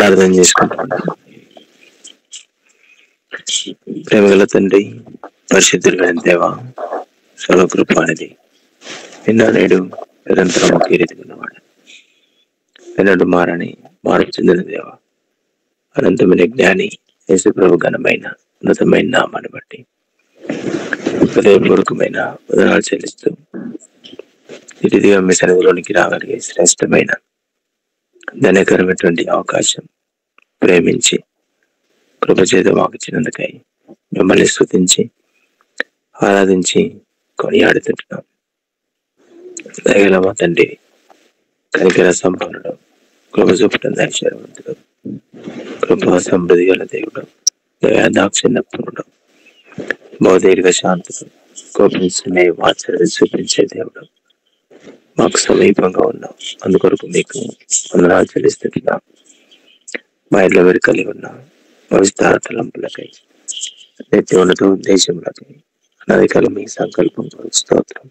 ప్రార్థన చేసుకుంటున్నాం ప్రేమగల తండ్రి పరిశుద్ధులైన దేవ సర్వకృపానిది నిన్న నేడు నిరంతరం ఒకే రీతిగా ఉన్నవాడు ఎన్నడు మారని మార్పు చెందిన దేవ అనంతమైన జ్ఞాని యేసుప్రభు ఘనమైన ఉన్నతమైన నామాన్ని బట్టి హృదయపూర్వకమైన వదనాలు చెల్లిస్తూ ఇదిగా మీ సన్నిధిలోనికి రాగలిగే శ్రేష్టమైన ధనకరమైనటువంటి అవకాశం ప్రేమించి కృపచేత వాకిచ్చినందుకై మిమ్మల్ని స్తుతించి ఆరాధించి కొనియాడుతుంటున్నాం దయగల మా తండ్రి కనికర సంపన్నుడు కృప చూపటం దైశరవంతుడు కృప సమృద్ధి గల దేవుడు దయాదాక్షిణ్యపూర్ణుడు భౌతిక శాంతుడు కోపించుకునే వాత్సల్యం చూపించే దేవుడు మాకు సమీపంగా ఉన్నాం అందుకొరకు మీకు వందనాలు చెల్లిస్తున్నాం మా ఇళ్ళ వెరు కలిగి ఉన్నాం విస్తార తలంపులకై నిత్య ఉన్నత ఉద్దేశములకై అనధికాల మీ సంకల్పం స్తోత్రం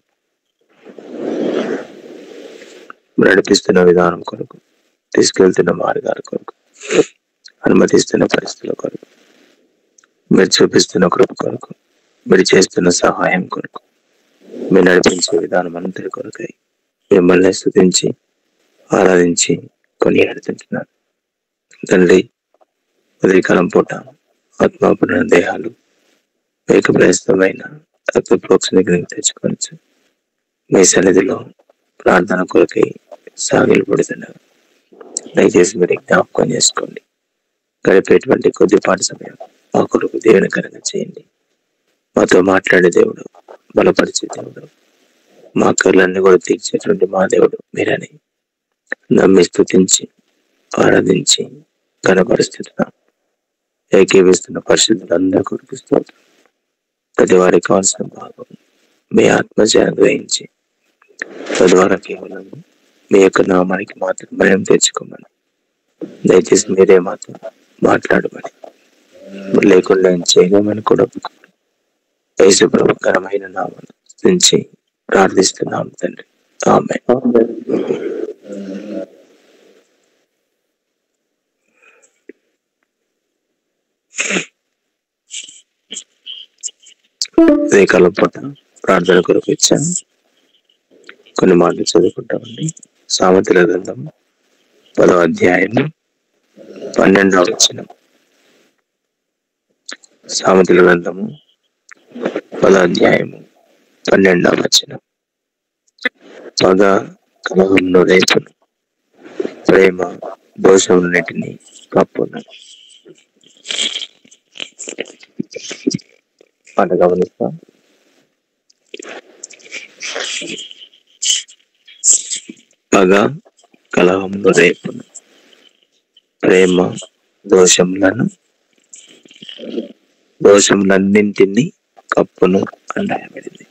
నడిపిస్తున్న విధానం కొరకు తీసుకెళ్తున్న మార్గాల కొరకు అనుమతిస్తున్న పరిస్థితుల కొరకు మీరు చూపిస్తున్న కృప కొరకు మీరు చేస్తున్న సహాయం కొరకు మీరు నడిపించే విధానం అంతటి కొరకై మిమ్మల్ని స్థుతించి ఆరాధించి కొనియాడుతుంటున్నాను తండ్రి ఉదయకాలం పూట ఆత్మాపూర్ణ దేహాలు ఏకప్రయస్తమైన రక్త ప్రోక్షణకి తెచ్చుకోవచ్చు మీ సన్నిధిలో ప్రార్థన కొరకై సాగిలు పడుతున్నారు దయచేసి మీరు జ్ఞాపకం చేసుకోండి గడిపేటువంటి కొద్దిపాటి సమయం మా కొరకు దేవునికరంగా చేయండి మాతో మాట్లాడే దేవుడు బలపరిచే దేవుడు మా కళ్ళన్ని కూడా తీర్చేటువంటి మా దేవుడు మీరని నమ్మి స్థుతించి ఆరాధించి కనపరుస్తున్నాం ఏకీవిస్తున్న పరిస్థితులందరూ కొరకు స్తోత్రం ప్రతి వారికి కావాల్సిన భాగం మీ ఆత్మజాన్ని గ్రహించి తద్వారా కేవలం మీ యొక్క నామానికి మాత్రం భయం తెచ్చుకోమని దయచేసి మీరే మాత్రం మాట్లాడమని మీరు లేకుండా ఏం చేయలేమని కూడా యేసు ప్రభుకరమైన నామను స్థించి ప్రార్థిస్తున్నాం తండ్రి ఆమె ఉదయకాలం పూట ప్రార్థన కొరకు ఇచ్చాను కొన్ని మాటలు చదువుకుంటామండి సామెతల గ్రంథం పదో అధ్యాయం పన్నెండవ వచనం సామెతల గ్రంథము పదో అధ్యాయము పన్నెండవ వచనం పగ కలహంను రేపును ప్రేమ దోషములన్నిటిని కప్పును మాట గమనిస్తాం పగ కలహమును రేపును ప్రేమ దోషములను దోషములన్నింటినీ కప్పును అండాయబడింది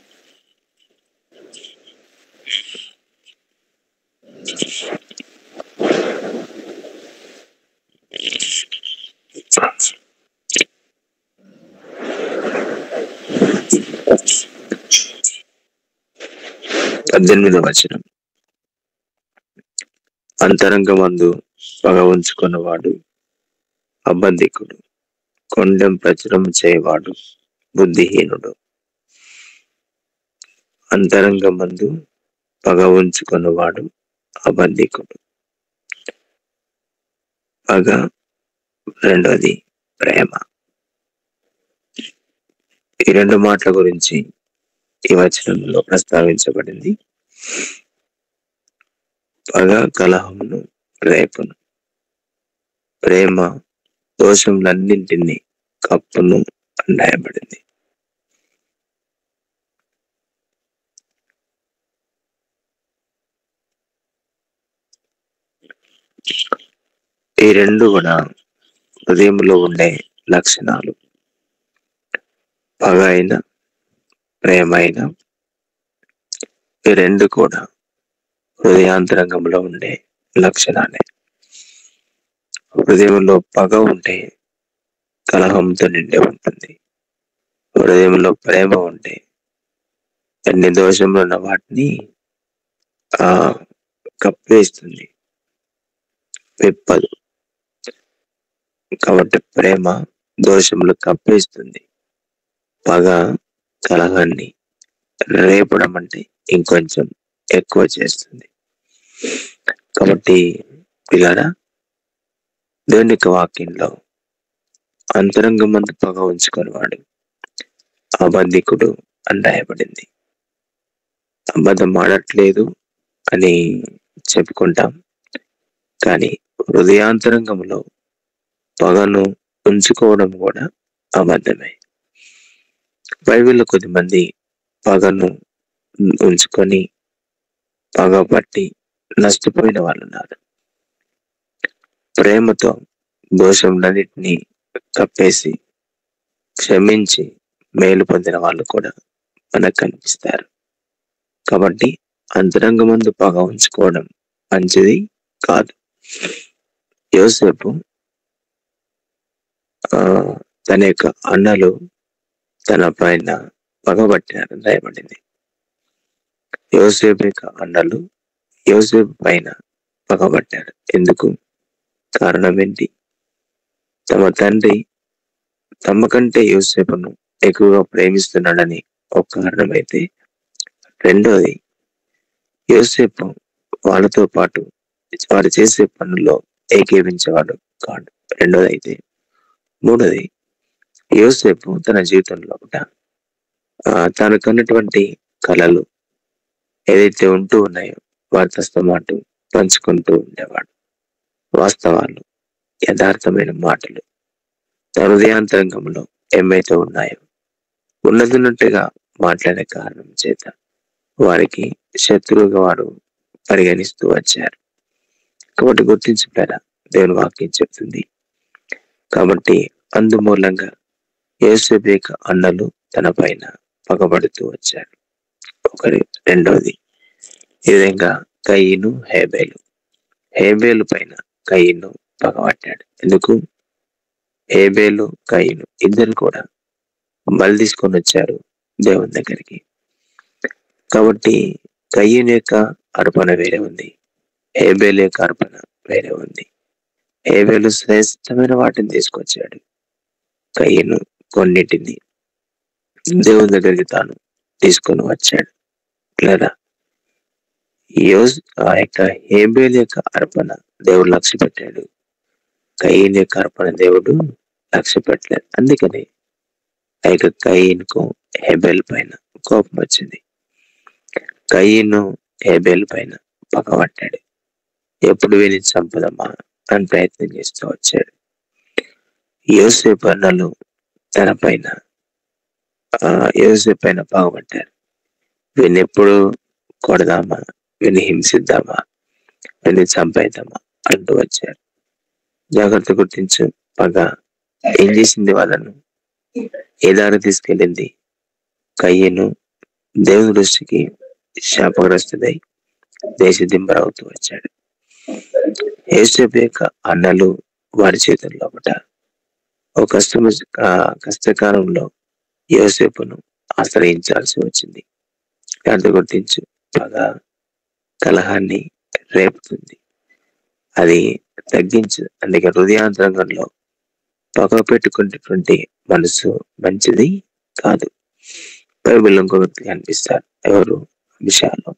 పద్దెనిమిదవ వచనం అంతరంగమందు పగ ఉంచుకున్నవాడు అబద్ధికుడు కొండెం ప్రచురం చేయవాడు బుద్ధిహీనుడు అంతరంగమందు పగ ఉంచుకున్నవాడు అబద్ధికుడు పగ రెండోది ప్రేమ ఈ రెండు మాటల గురించి ఈ వచనంలో ప్రస్తావించబడింది పగ కలహమును రేపును ప్రేమ దోషములన్నింటినీ కప్పును అండాయబడింది ఈ రెండు కూడా హృదయంలో ఉండే లక్షణాలు పగ అయిన ప్రేమ అయిన ఈ రెండు కూడా హృదయాంతరంగంలో ఉండే లక్షణాలే హృదయంలో పగ ఉంటే కలహంతో నిండి ఉంటుంది హృదయంలో ప్రేమ ఉంటే ఎన్ని దోషములు ఉన్న వాటిని ఆ కప్పేస్తుంది విప్పదు కాబట్టి ప్రేమ దోషములు కప్పేస్తుంది పగ కలహాన్ని రేపడం అంటే ఇంకొంచెం ఎక్కువ చేస్తుంది కాబట్టి పిల్లరా దేవుని యొక్క వాక్యంలో అంతరంగం మందు పగ ఉంచుకునేవాడు అబద్ధికుడు అని రాయబడింది అబద్ధం ఆడట్లేదు అని చెప్పుకుంటాం కానీ హృదయాంతరంగంలో పగను ఉంచుకోవడం కూడా అబద్ధమే బైబిల్లో కొద్దిమంది పగను ఉంచుకొని పగ పట్టి నష్టపోయిన వాళ్ళు ఉన్నారు ప్రేమతో దోషములన్నిటినీ కప్పేసి క్షమించి మేలు పొందిన వాళ్ళు కూడా మనకు కనిపిస్తారు కాబట్టి అంతరంగ ముందు పగ ఉంచుకోవడం మంచిది కాదు యోసేపు ఆ, తన యొక్క అన్నలు తన పైన పగబట్టినారని రాయబడింది యోసేపు యొక్క అన్నలు యోసేపు పైన పగబట్టారు ఎందుకు కారణం ఏంటి తమ తండ్రి తమ కంటే యోసేపును ఎక్కువగా ప్రేమిస్తున్నాడని ఒక కారణమైతే రెండోది యోసేపు వాళ్ళతో పాటు వారు చేసే పనుల్లో ఏకీవించేవాడు కాడు రెండోది అయితే మూడోది యోసేపు తన జీవితంలో కూడా ఆ, తను కన్నటువంటి కళలు ఏదైతే ఉంటూ ఉన్నాయో వారితో మాట పంచుకుంటూ ఉండేవాడు వాస్తవాలు యథార్థమైన మాటలు తన హృదయాంతరంగంలో ఏమైతే ఉన్నాయో ఉన్నదిన్నట్టుగా మాట్లాడే కారణం చేత వారికి శత్రువుగా వారు పరిగణిస్తూ వచ్చారు కాబట్టి గుర్తించుతారా దేవుని వాక్యం చెప్తుంది కాబట్టి అందుమూలంగా యేసేపు యొక్క అన్నలు తన పైన పగబడుతూ వచ్చారు ఒకరి రెండవది ఈ విధంగా కయ్యను హేబేలు హేబేలు పైన కయ్యను పగబట్టాడు ఎందుకు హేబేలు కయ్యను ఇద్దరు కూడా బలి తీసుకొని వచ్చారు దేవుని దగ్గరికి కాబట్టి కయ్యను యొక్క అర్పణ వేరే ఉంది హేబేలు యొక్క అర్పణ వేరే ఉంది హేబేలు శ్రేష్టమైన వాటిని తీసుకొచ్చాడు కయ్యను కొన్నిటిని దేవుని దగ్గరికి తాను తీసుకొని వచ్చాడు లేదా యోస్ ఆ యొక్క హేబేల్ యొక్క అర్పణ దేవుడు లక్ష్య పెట్టాడు కయ్యన్ యొక్క అర్పణ దేవుడు లక్ష్య పెట్టలేదు అందుకని ఆ యొక్క కయ్యన్కు హేబేల్ పైన కోపం వచ్చింది కయ్యను హేబేల్ పైన పగబట్టాడు ఎప్పుడు విని చంపదమ్మా అని ప్రయత్నం చేస్తూ వచ్చాడు యోసేపు అన్నలు తన పైన ఆ, యోసేపు పైన పగబట్టారు వీని ఎప్పుడు కొడదామా వీని హింసిద్దామా వీని చంపేద్దామా అంటూ వచ్చారు జాగ్రత్త గుర్తించు పగ ఏం చేసింది వాళ్ళను ఏ దారి తీసుకెళ్ళింది కయ్యను దేవుని దృష్టికి శాపగ్రస్తుడై దేశ దింబరవుతూ వచ్చాడు యేసేపు యొక్క అన్నలు వారి చేతుల్లో ఒకట ఒక కష్టమ ఆ కష్టకాలంలో యోసేపును ఆశ్రయించాల్సి వచ్చింది దాంతో గుర్తించు పగ కలహాన్ని రేపుతుంది అది తగ్గించు అందుకే హృదయాంతరంగంలో పగ పెట్టుకునేటువంటి మనసు మంచిది కాదు బైబిల్ ఇంకో వ్యక్తి కనిపిస్తారు ఎవరు విషయాలు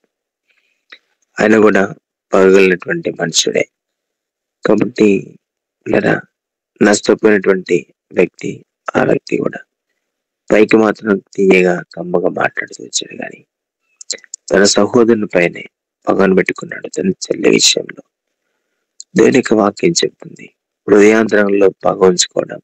ఆయన కూడా పగలినటువంటి మనుషుడే కాబట్టి లేదా నష్టపోయినటువంటి వ్యక్తి ఆ వ్యక్తి కూడా పైకి మాత్రం తీయగా కమ్మగా మాట్లాడుతూ వచ్చాడు కానీ తన సహోదరుని పైనే పగను పెట్టుకున్నాడు తన చెల్లి విషయంలో దేవుని యొక్క వాక్యం చెప్తుంది హృదయాంతరంలో పగ ఉంచుకోవడం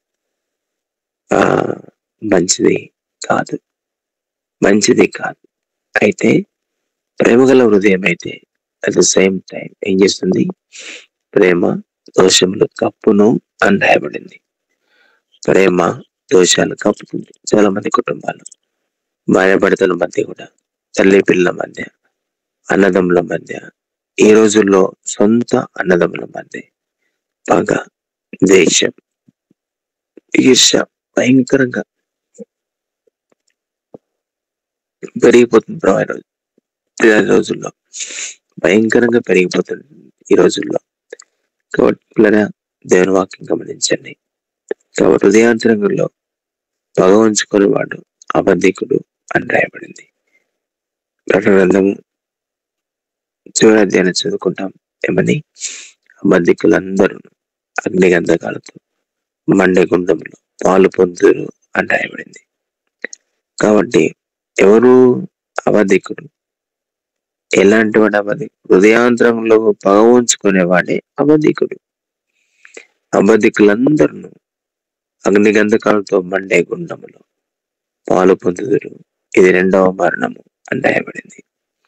ఆ మంచిది కాదు మంచిది కాదు అయితే ప్రేమగల హృదయం అయితే అట్ ద సేమ్ టైం ఏం చేస్తుంది ప్రేమ దోషములు కప్పును అని రాయబడింది ప్రేమ దోషాలు కప్పుతుంది చాలా మంది కుటుంబాలు భార్య భర్తల మధ్య కూడా తల్లి పిల్లల మధ్య అన్నదమ్ముల మధ్య ఈ రోజుల్లో సొంత అన్నదమ్ముల మధ్య పగ దేశం ఈర్ష భయంకరంగా పెరిగిపోతుంది ప్రభా ఈ రోజు ఈ రోజుల్లో భయంకరంగా పెరిగిపోతుంది ఈ రోజుల్లో కాబట్టి పిల్లరా దేవుని వాక్యం గమనించండి కాబట్టి హృదయాంతరంగంలో పగ ఉంచుకొని వాడు అబద్ధికుడు అని రాయబడింది ప్రకటన గ్రంథము చివరి అధ్యాయం చదువుకుంటాం ఏమని అబద్ధికులందరూ అగ్నిగంధకాలతో మండే గుండంలో పాలు పొందురు అని రాయబడింది కాబట్టి ఎవరు అబద్ధికుడు ఎలాంటి వాడు అబద్ధి హృదయాంతరంలో పగ ఉంచుకునేవాడే అబద్ధికుడు అబద్ధికులందరూ అగ్నిగంధకాలతో మండే గుండములో పాలు పొందుదురు ఇది రెండవ మరణము అని రాయబడింది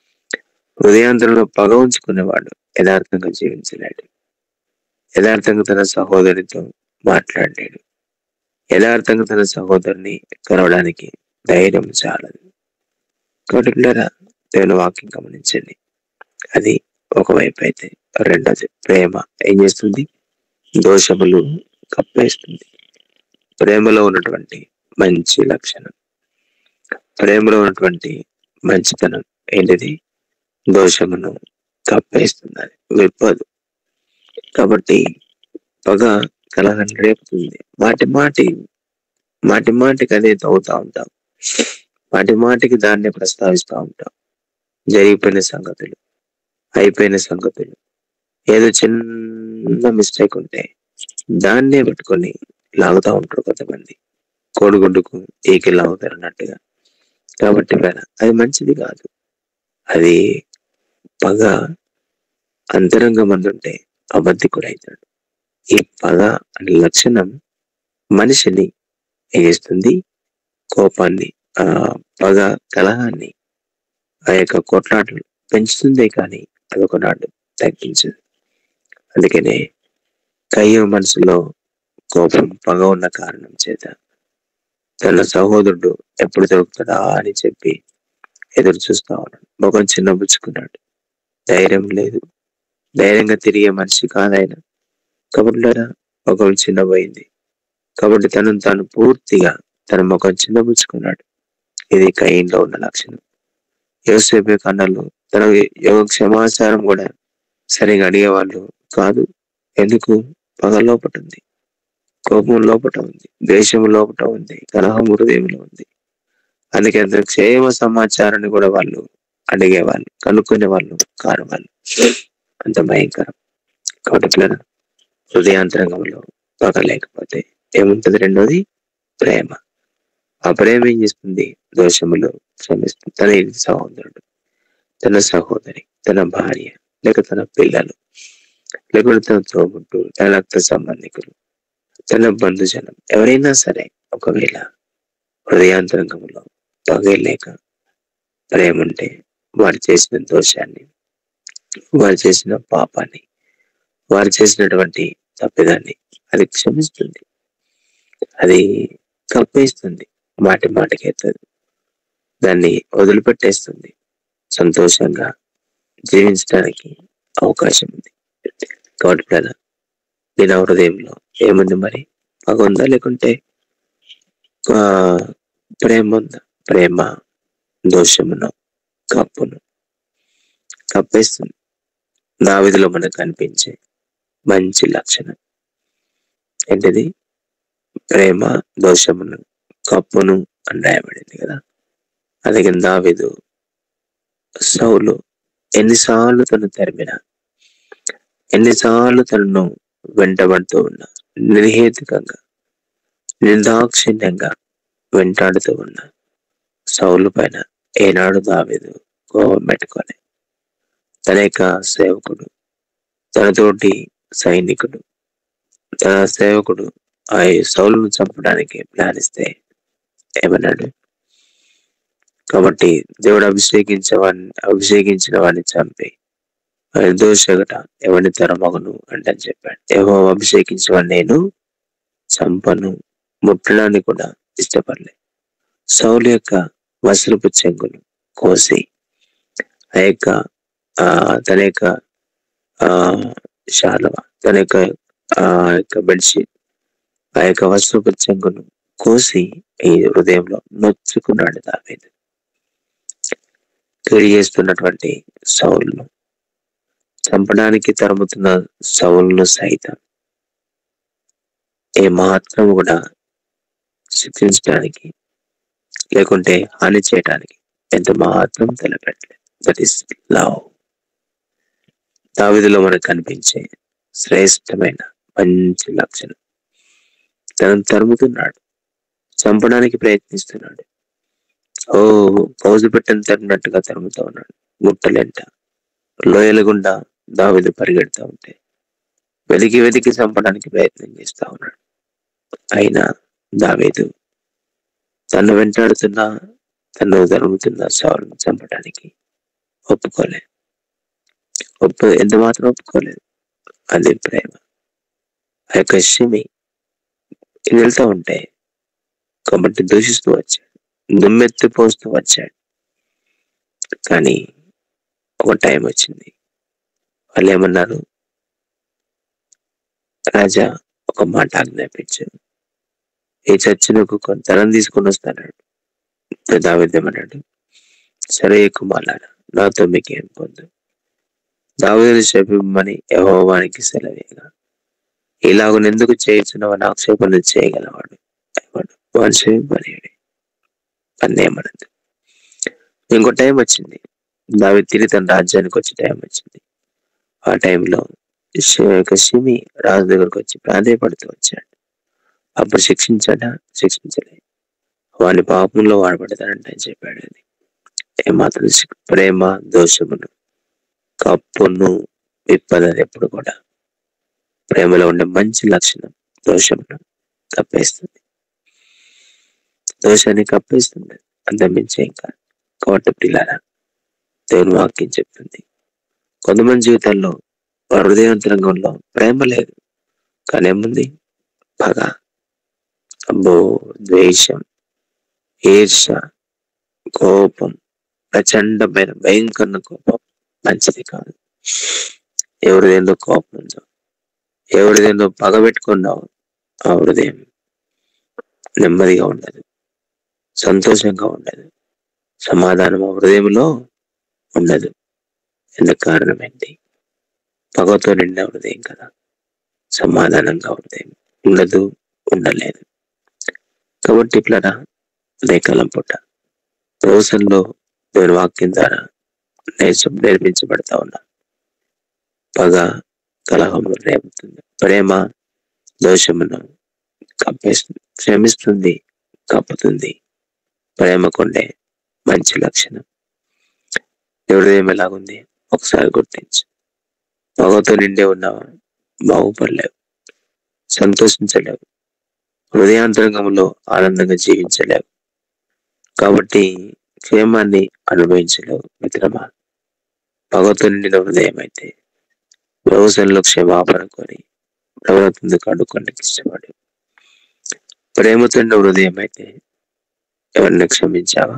హృదయాంతరంలో పగ ఉంచుకునేవాడు యథార్థంగా జీవించలేడు యథార్థంగా తన సహోదరితో మాట్లాడలేడు యథార్థంగా తన సహోదరుని కలవడానికి ధైర్యం చాలదు కాబట్టి పిల్లరా దేవుని వాక్యం గమనించండి అది ఒకవైపు అయితే రెండోది ప్రేమ ఏం చేస్తుంది దోషములు కప్పేస్తుంది ప్రేమలో ఉన్నటువంటి మంచి లక్షణం ప్రేమలో ఉన్నటువంటి మంచితనం ఏంటిది దోషమును కప్పేస్తుంది అది విప్పదు కాబట్టి పగ కలహాన్ని రేపుతుంది మాటి మాటి మాటి మాటికి అదే తవ్వుతా ఉంటాం మాటి మాటికి దాన్నే ప్రస్తావిస్తూ ఉంటాం జరిగిపోయిన సంగతులు అయిపోయిన సంగతులు ఏదో చిన్న మిస్టేక్ ఉంటే దాన్నే పెట్టుకొని లాగుతూ ఉంటారు కొంతమంది కోడిగుడ్డుకు ఈకి లాగుతారు అన్నట్టుగా కాబట్టి వేళ అది మంచిది కాదు అది పగ అంతరంగం అందుంటే అబద్ధికుడు అవుతాడు ఈ పగ అనే లక్షణం మనిషిని ఏం చేస్తుంది కోపాన్ని ఆ పగ కలహాన్ని ఆ యొక్క కొట్లాటలు పెంచుతుందే కానీ అదొకనాడు తగ్గించదు అందుకనే కయ్య మనసులో కోపం పగ ఉన్న కారణం చేత తన సహోదరుడు ఎప్పుడు దొరుకుతాడా అని చెప్పి ఎదురు చూస్తా ఉన్నాడు ముఖం చిన్నబుచ్చుకున్నాడు ధైర్యం లేదు ధైర్యంగా తిరిగే మనిషి కాదాయన కబుర్లారా ముఖం చిన్నపోయింది కాబట్టి తనను తాను పూర్తిగా తన ముఖం చిన్నబుచ్చుకున్నాడు ఇది కయ్యంలో ఉన్న లక్షణం యోసేపే కన్నాలు తన యోగ క్షమాచారం కూడా సరిగా అడిగేవాళ్ళు కాదు ఎందుకు పగ లోపట ఉంది కోపం లోపట ఉంది ద్వేషం లోపట ఉంది కలహం హృదయంలో ఉంది అందుకే అంత క్షేమ సమాచారాన్ని కూడా వాళ్ళు అడిగేవాళ్ళు కనుక్కునే వాళ్ళు కారు వాళ్ళు అంత భయంకరం కాబట్టి పిల్లలు హృదయాంతరంగంలో పగ లేకపోతే ఏముంటది రెండోది ప్రేమ ఆ ప్రేమ ఏం చేస్తుంది దోషములు క్షమిస్తుంది తన ఇంటి సహోదరుడు తన సహోదరి తన భార్య లేక తన పిల్లలు లేకుంటే తన తోబుట్టు తన రక్త సంబంధికులు తన బంధుజనం ఎవరైనా సరే ఒకవేళ హృదయాంతరంగంలో పగే లేక ప్రేమ ఉంటే వారు చేసిన దోషాన్ని వారు చేసిన పాపాన్ని వారు చేసినటువంటి తప్పిదాన్ని అది క్షమిస్తుంది అది కప్పేస్తుంది మాటి మాటికి ఎత్తదు దాన్ని వదిలిపెట్టేస్తుంది సంతోషంగా జీవించడానికి అవకాశం ఉంది కాబట్టి కదా నేను హృదయంలో ఏముంది మరి పగ ఉందా లేకుంటే ఆ, ప్రేమ ఉందా ప్రేమ దోషమును కప్పును కప్పేస్తుంది దావిదిలో మనకు కనిపించే మంచి లక్షణం ఏంటిది ప్రేమ దోషమును కప్పును అని రాయబడింది కదా అలాగే దావిదు సౌలు ఎన్నిసార్లు తను తరిమిన ఎన్నిసార్లు తనను వెంటబడుతూ ఉన్నా నిర్హేతుకంగా నిర్దాక్షిణ్యంగా వెంటాడుతూ ఉన్న సౌలు పైన ఏనాడు దావిదు కోపం పెట్టుకొని తన యొక్క సేవకుడు తనతోటి సైనికుడు తన సేవకుడు ఆ సౌలును చంపడానికి ప్లాన్ ఇస్తే ఏమన్నాడు కాబట్టి దేవుడు అభిషేకించే వాడిని అభిషేకించిన వాడిని చంపి నిర్దోషగట ఎవరిని తరమగను అంటే చెప్పాడు ఏవో అభిషేకించిన వాడిని నేను చంపను ముట్టడానికి కూడా ఇష్టపడలే సౌలు యొక్క వస్త్రపు చెంగులు కోసి ఆ యొక్క ఆ తన యొక్క ఆ శాలవ తన యొక్క ఆ యొక్క బెడ్షీట్ ఆ యొక్క వస్త్రపు చెంగును కోసి ఈ హృదయంలో నొచ్చుకున్నాడు దావీదు కీడి చేస్తున్నటువంటి సౌలును చంపడానికి తరుముతున్న సౌలును సైతం ఏ మాత్రం కూడా శిక్షించడానికి లేకుంటే హాని చేయడానికి ఎంత మాత్రం తలపెట్టలేదు దట్ ఈస్ లవ్ దావిదిలో మనకు కనిపించే శ్రేష్టమైన మంచి లక్షణం తనను తరుముతున్నాడు చంపడానికి ప్రయత్నిస్తున్నాడు ఓ కౌజు పెట్టని తరిగినట్టుగా తరుముతూ ఉన్నాడు ముట్టలెంట లోయల గుండా దావిదు పరిగెడుతూ ఉంటే వెతికి వెతికి చంపడానికి ప్రయత్నం చేస్తా ఉన్నాడు అయినా దావేదు తను వెంటాడుతున్న తను తరుముతున్న సవాళ్ళను చంపడానికి ఒప్పుకోలేదు ఒప్పు ఎంత మాత్రం ఒప్పుకోలేదు అది ప్రేమ ఆ యొక్క శమి వెళ్తూ ఉంటే కాబట్టి దూషిస్తూ వచ్చాడు దుమ్మెత్తి పోస్తూ వచ్చాడు కానీ ఒక టైం వచ్చింది వాళ్ళు ఏమన్నారు రాజా ఒక మాట ఆజ్ఞాపించు ఈ చర్చలకు కొంత ధనం తీసుకొని వస్తాడు దావిద్యమన్నాడు సరే కుమారులారా నాతో మీకేం పొందు దావిదని శపిమ్మని యహోవానికి సెలవేగా ఇలాగ ఎందుకు చేయించున్నావని ఆక్షేపణ చేయగలవాడు ఎవడు వాడు శపిమ్మని అన్నేమనదు ఇంకో టైం వచ్చింది దావి తిరిగి తన రాజ్యానికి వచ్చే టైం వచ్చింది ఆ టైంలో షిమి రాజు దగ్గరకు వచ్చి ప్రాధాయపడుతూ వచ్చాడు అప్పుడు శిక్షించాడా శిక్షించలే వాని పాపంలో వాడబడతాడంట అని చెప్పాడు అది ఏమాత్రం శిక్- ప్రేమ దోషమును కప్పును విప్పదది ఎప్పుడు కూడా ప్రేమలో ఉండే మంచి లక్షణం దోషమును కప్పేస్తుంది దోషాన్ని కప్పేస్తుంది అంతమించి ఇంకా కాబట్టి పిల్లారా దేవుని వాక్యం చెప్తుంది కొంతమంది జీవితాల్లో వారి హృదయాంతరంగంలో ప్రేమ లేదు కానీ ఏముంది పగ అబ్బో ద్వేషం ఈర్ష కోపం ప్రచండమైన భయంకరమైన కోపం మంచిది కాదు ఎవరిదేందో కోపం ఉందో ఎవరిదేందో పగ పెట్టుకున్నావు ఆ హృదయం నెమ్మదిగా ఉండదు సంతోషంగా ఉండదు సమాధానం ఆ హృదయంలో ఉండదు ఎందుకు కారణం ఏంటి పగతో నిండా హృదయం కదా సమాధానంగా హృదయం ఉండదు ఉండలేదు కాబట్టి ఇట్లా ఉదయకాలం పూట రోజుల్లో దేవుని వాక్యం ద్వారా నేర్చ నేర్పించబడతా ఉన్నా పగ కలహమును రేపుతుంది ప్రేమ దోషమును కప్పేస్తుంది క్షమిస్తుంది కప్పుతుంది ప్రేమ కొండే మంచి లక్షణం హృదయం ఎలాగుంది ఒకసారి గుర్తించు పగతో నిండే ఉన్నావా బాగుపడలేవు సంతోషించలేవు హృదయాంతరంగంలో ఆనందంగా జీవించలేవు కాబట్టి క్షేమాన్ని అనుభవించలేవు మిత్రమా పగతో నిండిన హృదయం అయితే వ్యవసాయంలో క్షమాపణ కొని ప్రవర్తనకు అడ్డుకోవడానికి ఇష్టపడు ప్రేమతో నిండిన హృదయం అయితే ఎవరిని క్షమించావా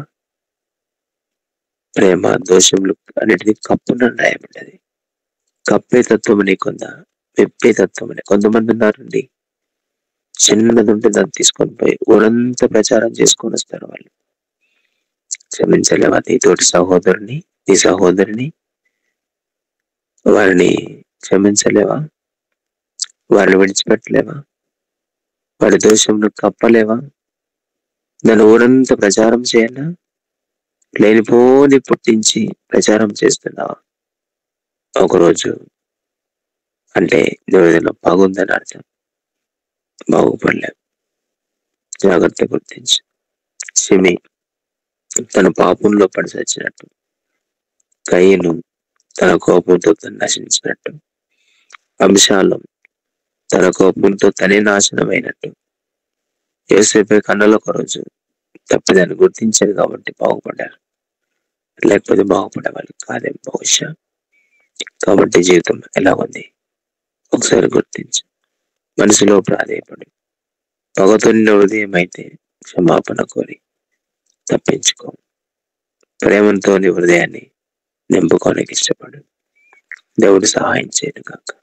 ప్రేమ దోషములు అన్నిటినీ కప్పున రాయబడ్డది కప్పే తత్వం నీకుందా విప్పే తత్వం అని కొంతమంది ఉన్నారండి చిన్నది ఉంటే దాన్ని తీసుకొని పోయి ఊరంతా ప్రచారం చేసుకొని వస్తారు వాళ్ళు క్షమించలేవా నీ తోటి సహోదరుని నీ సహోదరిని వారిని క్షమించలేవా వారిని విడిచిపెట్టలేవా వారి దోషంను కప్పలేవా దాని ఊరంతా ప్రచారం చేయాలా లేనిపోని పుట్టించి ప్రచారం చేస్తున్నావా ఒకరోజు అంటే దేవుడిలో బాగుందని అర్థం బాగుపడలేవు జాగ్రత్త గుర్తించు సిమి తన పాపంలో పడి చచ్చినట్టు కయ్యను తన కోపంతో తను నశించినట్టు అంశాలం తన కోపంతో తనే నాశనమైనట్టు యేసేపై కన్నులు ఒక రోజు తప్పిదాన్ని గుర్తించారు కాబట్టి బాగుపడ్డారు లేకపోతే బాగుపడేవాళ్ళు కాదేం బహుశా కాబట్టి జీవితం ఎలా ఉంది ఒకసారి గుర్తించు మనసులో ప్రాధేయపడి పగతొన్న హృదయం అయితే క్షమాపణ కోరి తప్పించుకో ప్రేమతో నీ హృదయాన్ని నింపుకోనికి ఇష్టపడు దేవుడు సహాయం చేయను కాక